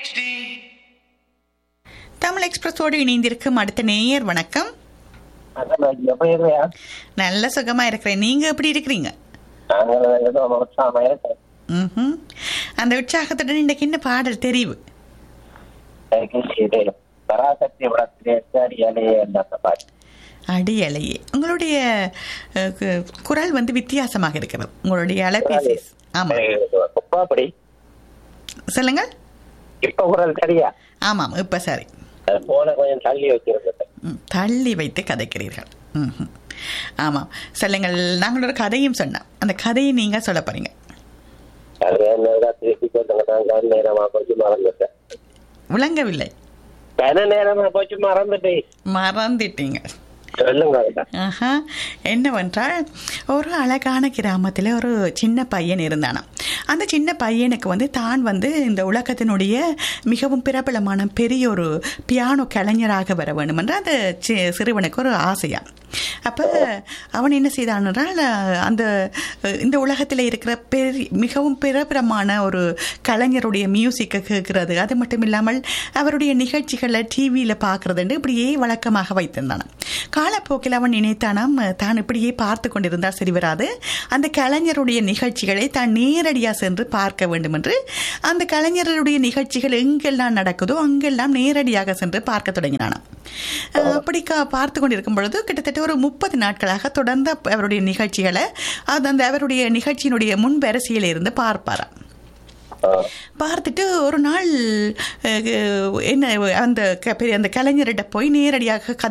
தமிழ் எக்ஸ்பிரஸோடு இணைந்திருக்கும் அடுத்த நேயர் வணக்கம் அதான் எப்ப இருக்கையா நல்ல சுகமா இருக்கிறேன் நீங்க எப்படி இருக்கிறீங்க நாங்கள் ஏதோ உற்சாகமா இருக்கேன் ம்ஹும். அந்த உற்சாகத்துடன் இன்னைக்கு என்ன பாடல் தெரிவு இது பராசக்தி படத்திலே அடியாலே அந்த பாட்டு அடியலையே உங்களுடைய அஹ், கு- குரல் வந்து வித்தியாசமாக இருக்கிறது உங்களுடைய அலைபேசி ஆமா இப்ப அப்படி சொல்லுங்க இப்ப குரல் சரியா ஆமாம் இப்ப சரி போன கொஞ்சம் தள்ளி வச்சிருந்தது ம், தள்ளி வைத்து கதைக்கிறீர்கள் ம்ஹும். ஆமாம் சொல்லுங்கள் நாங்கள் ஒரு கதையும் சொன்னோம் அந்த கதையை நீங்க சொல்ல போறீங்க அது என்ன திருப்பி சொல்லுங்க நான் நேரமா போச்சு மறந்துட்டேன் விளங்கவில்லை கன நேரமா போச்சு மறந்துட்டேன் மறந்துட்டீங்க சொல்லுங்க அதுதான். ஆஹா என்னவென்றால் ஒரு அழகான கிராமத்தில் ஒரு சின்ன பையன் இருந்தானாம் அந்த சின்ன பையனுக்கு வந்து தான் வந்து இந்த உலகத்தினுடைய மிகவும் பிரபலமான பெரிய ஒரு பியானோ கலைஞராக வர வேண்டும் என்ற அந்த சி- சிறுவனுக்கு ஒரு ஆசையா அப்போ அவன் என்ன செய்தான் என்றால் அந்த இந்த உலகத்தில் இருக்கிற பெரிய மிகவும் பிரபலமான ஒரு கலைஞருடைய மியூசிக்கை கேட்கறது அது மட்டும் இல்லாமல் அவருடைய நிகழ்ச்சிகளை டிவியில் பார்க்கறதுன்னு இப்படியே வழக்கமாக வைத்திருந்தான் காலப்போக்கில் அவன் நினைத்தானாம் தான் இப்படியே பார்த்து கொண்டிருந்தால் சரி வராது அந்த கலைஞருடைய நிகழ்ச்சிகளை தான் நேரடியாக சென்று பார்க்க வேண்டும் என்று அந்த கலைஞருடைய நிகழ்ச்சிகள் எங்கெல்லாம் நடக்குதோ அங்கெல்லாம் நேரடியாக சென்று பார்க்க தொடங்கினானாம் அஹ் அப்படி கா- பார்த்து கொண்டிருக்கும் பொழுது கிட்டத்தட்ட ஒரு முப்பது நாட்களாக தொடர்ந்து அவருடைய நிகழ்ச்சிகளை அது அந்த அவருடைய நிகழ்ச்சியினுடைய முன்வரிசையில் இருந்து பார்ப்பாராம் ஆ. பார்த்துட்டு ஒரு நாள் அஹ், என்ன அந்த க- பெரிய அந்த கலைஞர்கிட்ட போய் நேரடியாக கதை